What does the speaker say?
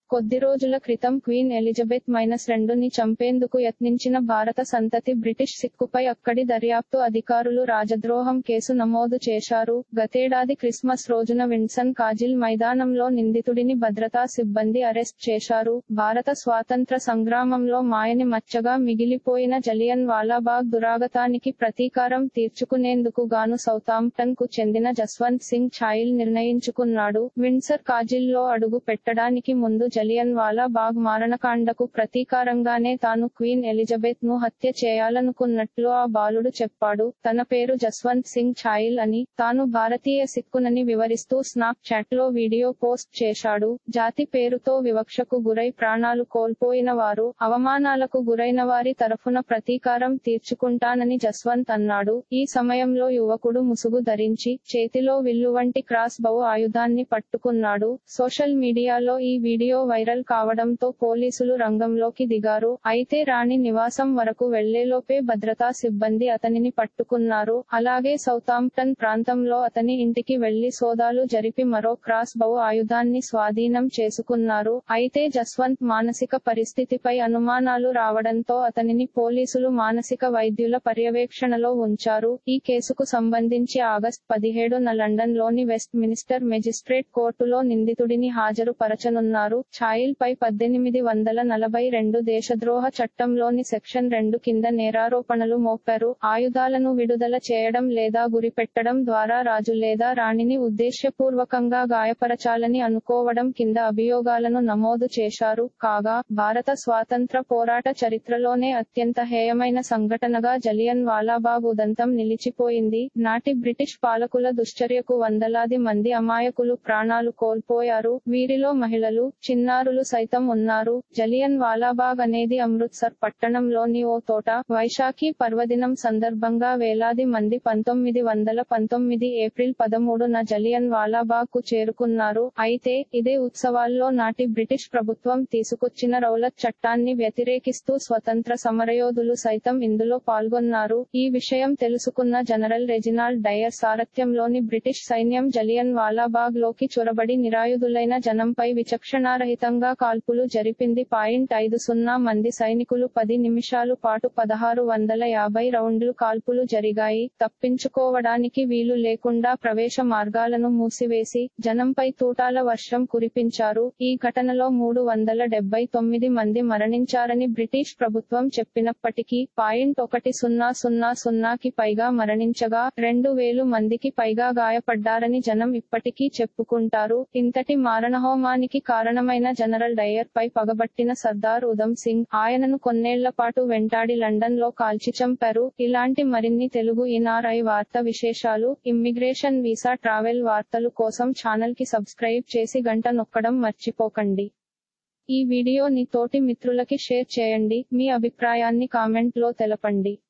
కొద్ది రోజుల క్రితం క్వీన్ ఎలిజబెత్ మైనస్ రెండుని చంపేందుకు యత్నించిన భారత సంతతి బ్రిటిష్ సిక్కుపై అక్కడి దర్యాప్తు అధికారులు రాజద్రోహం కేసు నమోదు చేశారు గతేడాది క్రిస్మస్ రోజున విన్సన్ కాజిల్ మైదానంలో నిందితుడిని భద్రతా సిబ్బంది అరెస్ట్ చేశారు భారత స్వాతంత్ర సంగ్రామంలో మాయని మచ్చగా మిగిలిపోయిన జలియన్ వాలాబాగ్ దురాగతానికి ప్రతీకారం తీర్చుకునేందుకు గాను సౌతాంప్టన్ కు చెందిన జస్వంత్ సింగ్ ఛాయిల్ నిర్ణయించుకున్నాడు విన్సర్ కాజిల్లో అడుగు పెట్టడానికి ముందు జలియన్ వాలా బాగ్ మారణకాండకు ప్రతీకారంగానే తాను క్వీన్ ఎలిజబెత్ ను హత్య చేయాలనుకున్నట్లు ఆ బాలుడు చెప్పాడు తన పేరు జస్వంత్ సింగ్ ఛాయిల్ అని తాను భారతీయ సిక్కునని వివరిస్తూ స్నాప్ చాట్ లో వీడియో పోస్ట్ చేశాడు జాతి పేరుతో వివక్షకు గురై ప్రాణాలు కోల్పోయిన వారు అవమానాలకు గురైన వారి తరఫున ప్రతీకారం తీర్చుకుంటానని జస్వంత్ అన్నాడు ఈ సమయంలో యువకుడు ముసుగు ధరించి చేతిలో విల్లు వంటి క్రాస్ బౌ ఆయుధాన్ని పట్టుకున్నాడు సోషల్ మీడియాలో ఈ వీడియో వైరల్ కావడంతో పోలీసులు రంగంలోకి దిగారు అయితే రాణి నివాసం వరకు వెళ్లేలోపే భద్రతా సిబ్బంది అతనిని పట్టుకున్నారు అలాగే సౌతాంప్టన్ ప్రాంతంలో అతని ఇంటికి వెళ్లి సోదాలు జరిపి మరో క్రాస్ బౌ ఆయుధాన్ని స్వాధీనం చేసుకున్నారు అయితే జస్వంత్ మానసిక పరిస్థితిపై అనుమానాలు రావడంతో అతనిని పోలీసులు మానసిక వైద్యుల పర్యవేక్షణలో ఉంచారు ఈ కేసుకు సంబంధించి ఆగస్ట్ పదిహేడున లండన్ లోని వెస్ట్ మినిస్టర్ మెజిస్ట్రేట్ కోర్టులో నిందితుడిని హాజరు పరచనున్నారు ఛాయిల్ పై పద్దెనిమిది వందల నలభై రెండు దేశద్రోహ చట్టంలోని సెక్షన్ రెండు కింద నేరారోపణలు మోపారు ఆయుధాలను విడుదల చేయడం లేదా గురిపెట్టడం ద్వారా రాజు లేదా రాణిని ఉద్దేశ్యపూర్వకంగా గాయపరచాలని అనుకోవడం కింద అభియోగాలను నమోదు చేశారు కాగా భారత స్వాతంత్ర పోరాట చరిత్రలోనే అత్యంత హేయమైన సంఘటనగా జలియన్ వాలాబాగ్ ఉదంతం నిలిచిపోయింది నాటి బ్రిటిష్ పాలకుల దుశ్చర్యకు వందలాది మంది అమాయకులు ప్రాణాలు కోల్పోయారు వీరిలో మహిళలు చిన్నారులు సైతం ఉన్నారు జలియన్ వాలాబాగ్ అనేది అమృత్సర్ పట్టణంలోని ఓ తోట వైశాఖి పర్వదినం సందర్భంగా వేలాది మంది పంతొమ్మిది వందల పంతొమ్మిది ఏప్రిల్ పదమూడున జలియన్ వాలాబాగ్ కు చేరుకున్నారు అయితే ఇదే ఉత్సవాల్లో నాటి బ్రిటిష్ ప్రభుత్వం తీసుకొచ్చిన రౌలత్ చట్టాన్ని వ్యతిరేకిస్తూ స్వతంత్ర సమరయోధులు సైతం ఇందులో పాల్గొన్నారు ఈ విషయం తెలుసుకున్న జనరల్ రెజినాల్డ్ డయర్ సారథ్యంలోని బ్రిటిష్ సైన్యం జలియన్ వాలాబాగ్ లోకి చొరబడి నిరాయుధులైన జనంపై విచక్షణారహితంగా కాల్పులు జరిపింది పాయింట్ ఐదు సున్నా మంది సైనికులు పది నిమిషాలు పాటు పదహారు వందల యాభై రౌండ్లు కాల్పులు జరిగాయి తప్పించుకోవడానికి వీలు లేకుండా ప్రవేశ మార్గాలను మూసివేసి జనంపై తూటాల వర్షం కురిపించారు ఈ ఘటనలో మూడు వందల డెబ్బై తొమ్మిది మంది మరణించారని బ్రిటిష్ ప్రభుత్వం చెప్పినప్పటికీ పాయింట్ ఒకటి సున్నా సున్నా సున్నాకి పైగా మరణించగా రెండు వేలు మందికి పైగా గాయపడ్డారని జనం ఇప్పటికీ చెప్పుకుంటారు ఇంతటి మారణహోమానికి కారణమైన జనరల్ డయర్ పై పగబట్టిన సర్దార్ ఉధమ్ సింగ్ ఆయనను కొన్నేళ్ల పాటు వెంటాడి లండన్ లో కాల్చి చంపారు ఇలాంటి మరిన్ని తెలుగు ఎన్ఆర్ఐ వార్త విశేషాలు ఇమ్మిగ్రేషన్ వీసా ట్రావెల్ వార్తలు కోసం ఛానల్ కి సబ్స్క్రైబ్ చేసి గంట నొక్కడం మర్చిపోకండి ఈ వీడియోని తోటి మిత్రులకి షేర్ చేయండి మీ అభిప్రాయాన్ని కామెంట్ లో తెలపండి